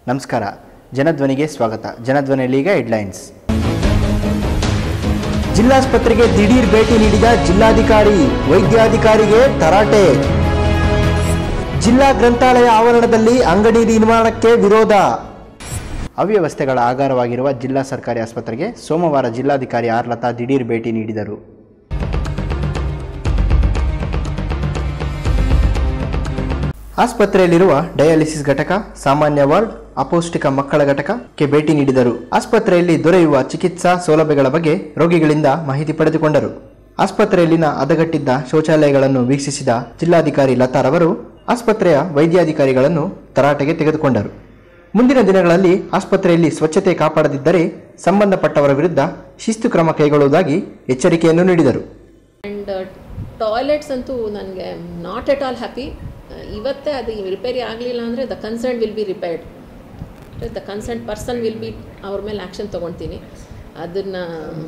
ನಮಸ್ಕಾರ ಜನಧ್ವನಿಗೆ ಸ್ವಾಗತ ಜನಧ್ವನಿಯಲ್ಲಿ ಈಗ ಹೆಡ್ಲೈನ್ಸ್ ಜಿಲ್ಲಾಸ್ಪತ್ರೆಗೆ ದಿಢೀರ್ ಭೇಟಿ ನೀಡಿದ ಜಿಲ್ಲಾಧಿಕಾರಿ ವೈದ್ಯಾಧಿಕಾರಿಗೆ ತರಾಟೆ ಜಿಲ್ಲಾ ಗ್ರಂಥಾಲಯ ಆವರಣದಲ್ಲಿ ಅಂಗಡಿ ನಿರ್ಮಾಣಕ್ಕೆ ವಿರೋಧ ಅವ್ಯವಸ್ಥೆಗಳ ಆಗಾರವಾಗಿರುವ ಜಿಲ್ಲಾ ಸರ್ಕಾರಿ ಆಸ್ಪತ್ರೆಗೆ ಸೋಮವಾರ ಜಿಲ್ಲಾಧಿಕಾರಿ ಆರ್ ಲತಾ ದಿಢೀರ್ ಭೇಟಿ ನೀಡಿದರು ಆಸ್ಪತ್ರೆಯಲ್ಲಿರುವ ಡಯಾಲಿಸಿಸ್ ಘಟಕ ಸಾಮಾನ್ಯ ವಾರ್ಡ್ ಅಪೌಷ್ಟಿಕ ಮಕ್ಕಳ ಘಟಕಕ್ಕೆ ಭೇಟಿ ನೀಡಿದರು ಆಸ್ಪತ್ರೆಯಲ್ಲಿ ದೊರೆಯುವ ಚಿಕಿತ್ಸಾ ಸೌಲಭ್ಯಗಳ ಬಗ್ಗೆ ರೋಗಿಗಳಿಂದ ಮಾಹಿತಿ ಪಡೆದುಕೊಂಡರು ಆಸ್ಪತ್ರೆಯಲ್ಲಿನ ಹದಗೆಟ್ಟಿದ್ದ ಶೌಚಾಲಯಗಳನ್ನು ವೀಕ್ಷಿಸಿದ ಜಿಲ್ಲಾಧಿಕಾರಿ ಲತಾರವರು ಆಸ್ಪತ್ರೆಯ ವೈದ್ಯಾಧಿಕಾರಿಗಳನ್ನು ತರಾಟೆಗೆ ತೆಗೆದುಕೊಂಡರು ಮುಂದಿನ ದಿನಗಳಲ್ಲಿ ಆಸ್ಪತ್ರೆಯಲ್ಲಿ ಸ್ವಚ್ಛತೆ ಕಾಪಾಡದಿದ್ದರೆ ಸಂಬಂಧಪಟ್ಟವರ ವಿರುದ್ಧ ಶಿಸ್ತು ಕ್ರಮ ಕೈಗೊಳ್ಳುವುದಾಗಿ ಎಚ್ಚರಿಕೆಯನ್ನು ನೀಡಿದರು ಆ್ಯಂಡ್ ಟಾಯ್ಲೆಟ್ಸ್ ಅಂತೂ ನನಗೆ ನಾಟ್ ಎಟ್ ಆಲ್ ಹ್ಯಾಪಿ ಇವತ್ತೇ ಅದು ರಿಪೇರಿ ಆಗಲಿಲ್ಲ ಅಂದರೆ the concern will be repaired the concern person will be ಅವ್ರ ಮೇಲೆ ಆ್ಯಕ್ಷನ್ ತೊಗೊಳ್ತೀನಿ ಅದನ್ನು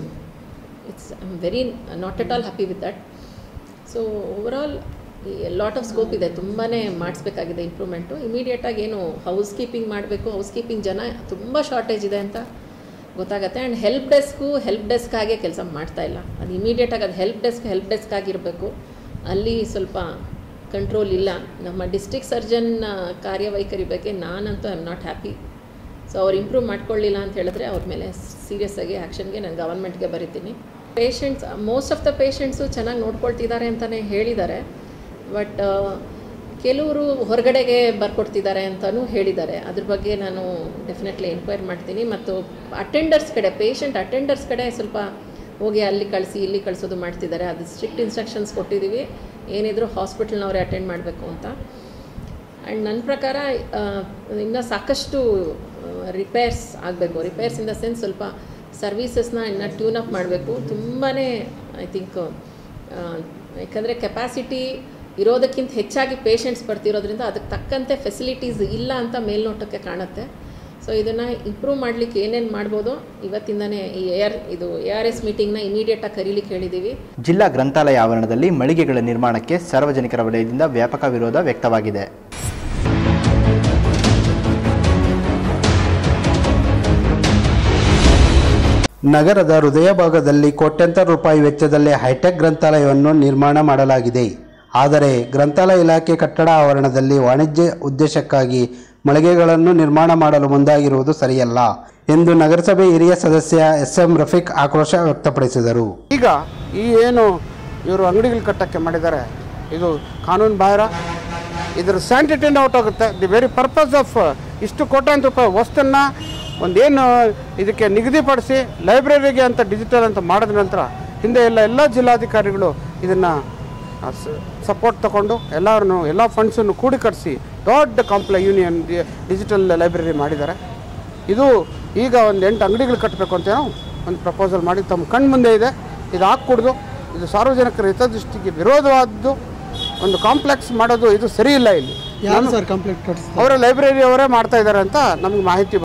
it's I am very not at all happy with that so overall lot of scope ಇದೆ ತುಂಬಾ ಮಾಡಿಸ್ಬೇಕಾಗಿದೆ ಇಂಪ್ರೂವ್ಮೆಂಟು ಇಮಿಡಿಯೇಟಾಗಿ ಏನು ಹೌಸ್ ಕೀಪಿಂಗ್ ಮಾಡಬೇಕು ಹೌಸ್ ಕೀಪಿಂಗ್ ಜನ ತುಂಬ ಶಾರ್ಟೇಜ್ ಇದೆ ಅಂತ ಗೊತ್ತಾಗುತ್ತೆ and help desk help desk ಆಗೇ ಕೆಲಸ ಮಾಡ್ತಾ ಇಲ್ಲ ಅದು ಇಮಿಡಿಯೇಟಾಗಿ ಅದು ಹೆಲ್ಪ್ ಡೆಸ್ಕ್ ಹೆಲ್ಪ್ ಡೆಸ್ಕ್ ಆಗಿರಬೇಕು ಅಲ್ಲಿ ಸ್ವಲ್ಪ ಕಂಟ್ರೋಲ್ ಇಲ್ಲ ನಮ್ಮ ಡಿಸ್ಟ್ರಿಕ್ಟ್ ಸರ್ಜನ್ ಕಾರ್ಯವೈಖರಿ ಬಗ್ಗೆ ನಾನಂತೂ I am not happy so ಅವ್ರು ಇಂಪ್ರೂವ್ ಮಾಡ್ಕೊಳ್ಳಿಲ್ಲ ಅಂತ ಹೇಳಿದ್ರೆ ಅವ್ರ ಮೇಲೆ ಸೀರಿಯಸ್ ಆಗಿ ಆ್ಯಕ್ಷನ್ಗೆ ನಾನು ಗವರ್ಮೆಂಟ್ಗೆ ಬರಿತೀನಿ patients most of the patients ಚೆನ್ನಾಗಿ ನೋಡ್ಕೊಳ್ತಿದ್ದಾರೆ ಅಂತಲೇ ಹೇಳಿದ್ದಾರೆ ಬಟ್ ಕೆಲವರು ಹೊರಗಡೆಗೆ ಬರ್ಕೊಡ್ತಿದ್ದಾರೆ ಅಂತಲೂ ಹೇಳಿದ್ದಾರೆ ಅದ್ರ ಬಗ್ಗೆ ನಾನು ಡೆಫಿನೆಟ್ಲಿ ಎನ್ಕ್ವೈರ್ ಮಾಡ್ತೀನಿ ಮತ್ತು ಅಟೆಂಡರ್ಸ್ ಕಡೆ ಪೇಷಂಟ್ ಅಟೆಂಡರ್ಸ್ ಕಡೆ ಸ್ವಲ್ಪ ಹೋಗಿ ಅಲ್ಲಿ ಕಳಿಸಿ ಇಲ್ಲಿ ಕಳಿಸೋದು ಮಾಡ್ತಿದ್ದಾರೆ ಅದು ಸ್ಟ್ರಿಕ್ಟ್ ಇನ್ಸ್ಟ್ರಕ್ಷನ್ಸ್ ಕೊಟ್ಟಿದ್ದೀವಿ ಏನಿದ್ರು ಹಾಸ್ಪಿಟಲ್ನವರೇ ಅಟೆಂಡ್ ಮಾಡಬೇಕು ಅಂತ ಆ್ಯಂಡ್ ನನ್ನ ಪ್ರಕಾರ ಇನ್ನೂ ಸಾಕಷ್ಟು ರಿಪೇರ್ಸ್ ಆಗಬೇಕು ರಿಪೇರ್ಸ್ ಇನ್ ದ ಸೆನ್ಸ್ ಸ್ವಲ್ಪ ಸರ್ವೀಸಸ್ನ ಇನ್ನು ಟ್ಯೂನ್ ಅಪ್ ಮಾಡಬೇಕು ತುಂಬಾ ಐ ಥಿಂಕ್ ಯಾಕಂದರೆ ಕೆಪಾಸಿಟಿ ಇರೋದಕ್ಕಿಂತ ಹೆಚ್ಚಾಗಿ ಪೇಷಂಟ್ಸ್ ಬರ್ತಿರೋದ್ರಿಂದ ಅದಕ್ಕೆ ತಕ್ಕಂತೆ ಫೆಸಿಲಿಟೀಸ್ ಇಲ್ಲ ಅಂತ ಮೇಲ್ನೋಟಕ್ಕೆ ಕಾಣುತ್ತೆ ಸೊ ಇದನ್ನು ಇಂಪ್ರೂವ್ ಮಾಡಲಿಕ್ಕೆ ಏನೇನು ಮಾಡ್ಬೋದು ಇವತ್ತಿಂದನೇ ಈ ಎ ಆರ್ ಇದು ಎ ಆರ್ ಎಸ್ ಮೀಟಿಂಗ್ನ ಇಮಿಡಿಯೇಟಾಗಿ ಕರೀಲಿಕ್ಕೆ ಹೇಳಿದ್ದೀವಿ ಜಿಲ್ಲಾ ಗ್ರಂಥಾಲಯ ಆವರಣದಲ್ಲಿ ಮಳಿಗೆಗಳ ನಿರ್ಮಾಣಕ್ಕೆ ಸಾರ್ವಜನಿಕರ ವಲಯದಿಂದ ವ್ಯಾಪಕ ವಿರೋಧ ವ್ಯಕ್ತವಾಗಿದೆ ನಗರದ ಹೃದಯ ಭಾಗದಲ್ಲಿ ಕೋಟ್ಯಂತರ ರೂಪಾಯಿ ವೆಚ್ಚದಲ್ಲಿ ಹೈಟೆಕ್ ಗ್ರಂಥಾಲಯವನ್ನು ನಿರ್ಮಾಣ ಮಾಡಲಾಗಿದೆ ಆದರೆ ಗ್ರಂಥಾಲಯ ಇಲಾಖೆ ಕಟ್ಟಡ ಆವರಣದಲ್ಲಿ ವಾಣಿಜ್ಯ ಉದ್ದೇಶಕ್ಕಾಗಿ ಮಳಿಗೆಗಳನ್ನು ನಿರ್ಮಾಣ ಮಾಡಲು ಮುಂದಾಗಿರುವುದು ಸರಿಯಲ್ಲ ಎಂದು ನಗರಸಭೆ ಹಿರಿಯ ಸದಸ್ಯ ಎಸ್ ಎಂ ರಫೀಕ್ ಆಕ್ರೋಶ ವ್ಯಕ್ತಪಡಿಸಿದರು ಈಗ ಈ ಏನು ಇವರು ಅಂಗಡಿಗಳು ಕಟ್ಟಕ್ಕೆ ಮಾಡಿದ್ದಾರೆ ಇದು ಕಾನೂನು ಬಾಹಿರ ಇದರ ಸ್ಯಾಂಟಿಟಿನ ಔಟ್ ಆಗುತ್ತೆ ದಿ ವೆರಿ ಪರ್ಪಸ್ ಆಫ್ ಇಷ್ಟು ಕೋಟ್ಯಾಂತರ ರೂಪಾಯಿ ವಸ್ತನ್ನು ಒಂದೇನು ಇದಕ್ಕೆ ನಿಗದಿಪಡಿಸಿ ಲೈಬ್ರರಿಗೆ ಅಂತ ಡಿಜಿಟಲ್ ಅಂತ ಮಾಡಿದ ನಂತರ ಹಿಂದೆ ಎಲ್ಲ ಎಲ್ಲ ಜಿಲ್ಲಾಧಿಕಾರಿಗಳು ಇದನ್ನು ಸಪೋರ್ಟ್ ತಗೊಂಡು ಎಲ್ಲರನ್ನು ಎಲ್ಲ ಫಂಡ್ಸನ್ನು ಕೂಡಿಕಡಿಸಿ ದೊಡ್ಡ ಕಾಂಪ್ಲೆ ಯೂನಿಯನ್ ಡಿಜಿಟಲ್ ಲೈಬ್ರರಿ ಮಾಡಿದ್ದಾರೆ ಇದು ಈಗ ಒಂದು ಎಂಟು ಅಂಗಡಿಗಳು ಕಟ್ಟಬೇಕು ಅಂತೇನೋ ಒಂದು ಪ್ರಪೋಸಲ್ ಮಾಡಿ ತಮ್ಮ ಕಣ್ಣು ಮುಂದೆ ಇದೆ ಇದು ಹಾಕ್ಕೊಡ್ದು ಇದು ಸಾರ್ವಜನಿಕರ ಹಿತದೃಷ್ಟಿಗೆ ವಿರೋಧವಾದ್ದು ಒಂದು ಕಾಂಪ್ಲೆಕ್ಸ್ ಮಾಡೋದು ಇದು ಸರಿ ಇಲ್ಲ ಇಲ್ಲಿ ಯಾರು ಸರ್ ಕಂಪ್ಲೇಂಟ್ ಕಟ್ಸ್ ಅವರ ಲೈಬ್ರರಿ ಅವರೇ ಮಾಡ್ತಾ ಇದ್ದಾರೆ ಅಂತ ನಮ್ಗೆ ಮಾಹಿತಿ